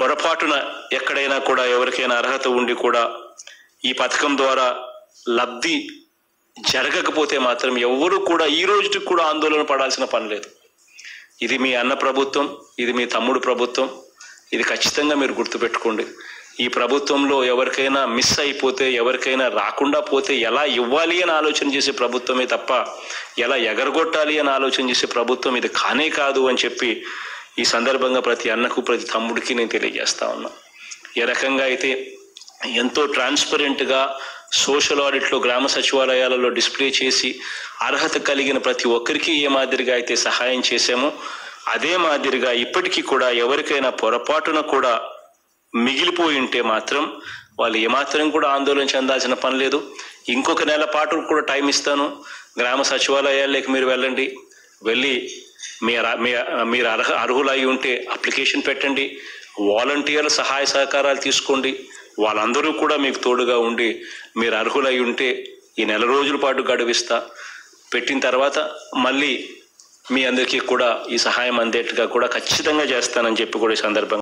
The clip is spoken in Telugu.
పొరపాటున ఎక్కడైనా కూడా ఎవరికైనా అర్హత ఉండి కూడా ఈ పథకం ద్వారా లబ్ధి జరగకపోతే మాత్రం ఎవరు కూడా ఈ రోజుకి కూడా ఆందోళన పడాల్సిన పని లేదు ఇది మీ అన్న ప్రభుత్వం ఇది మీ తమ్ముడు ప్రభుత్వం ఇది ఖచ్చితంగా మీరు గుర్తుపెట్టుకోండి ఈ ప్రభుత్వంలో ఎవరికైనా మిస్ అయిపోతే ఎవరికైనా రాకుండా పోతే ఎలా ఇవ్వాలి అని ఆలోచన చేసే ప్రభుత్వమే తప్ప ఎలా ఎగరగొట్టాలి అని ఆలోచన చేసే ప్రభుత్వం ఇది కానే కాదు అని చెప్పి ఈ సందర్భంగా ప్రతి అన్నకు ప్రతి తమ్ముడికి నేను తెలియజేస్తా ఉన్నా ఏ రకంగా అయితే ఎంతో ట్రాన్స్పరెంట్గా సోషల్ ఆడిట్లో గ్రామ సచివాలయాలలో డిస్ప్లే చేసి అర్హత కలిగిన ప్రతి ఒక్కరికి ఏ మాదిరిగా అయితే సహాయం చేశామో అదే మాదిరిగా ఇప్పటికీ కూడా ఎవరికైనా పొరపాటున కూడా మిగిలిపోయి ఉంటే మాత్రం వాళ్ళు ఏమాత్రం కూడా ఆందోళన చెందాల్సిన పని లేదు ఇంకొక నెల పాటు కూడా టైం ఇస్తాను గ్రామ సచివాలయాల్లోకి మీరు వెళ్ళండి వెళ్ళి మీ అర- మీ మీరు అర్హ అర్హులై ఉంటే అప్లికేషన్ పెట్టండి వాలంటీర్ల సహాయ సహకారాలు తీసుకోండి వాళ్ళందరూ కూడా మీకు తోడుగా ఉండి మీరు అర్హులై ఉంటే ఈ నెల రోజుల పాటు గడువిస్తా పెట్టిన తర్వాత మళ్ళీ మీ అందరికీ కూడా ఈ సహాయం అందేట్టుగా కూడా ఖచ్చితంగా చేస్తానని చెప్పి కూడా ఈ సందర్భంగా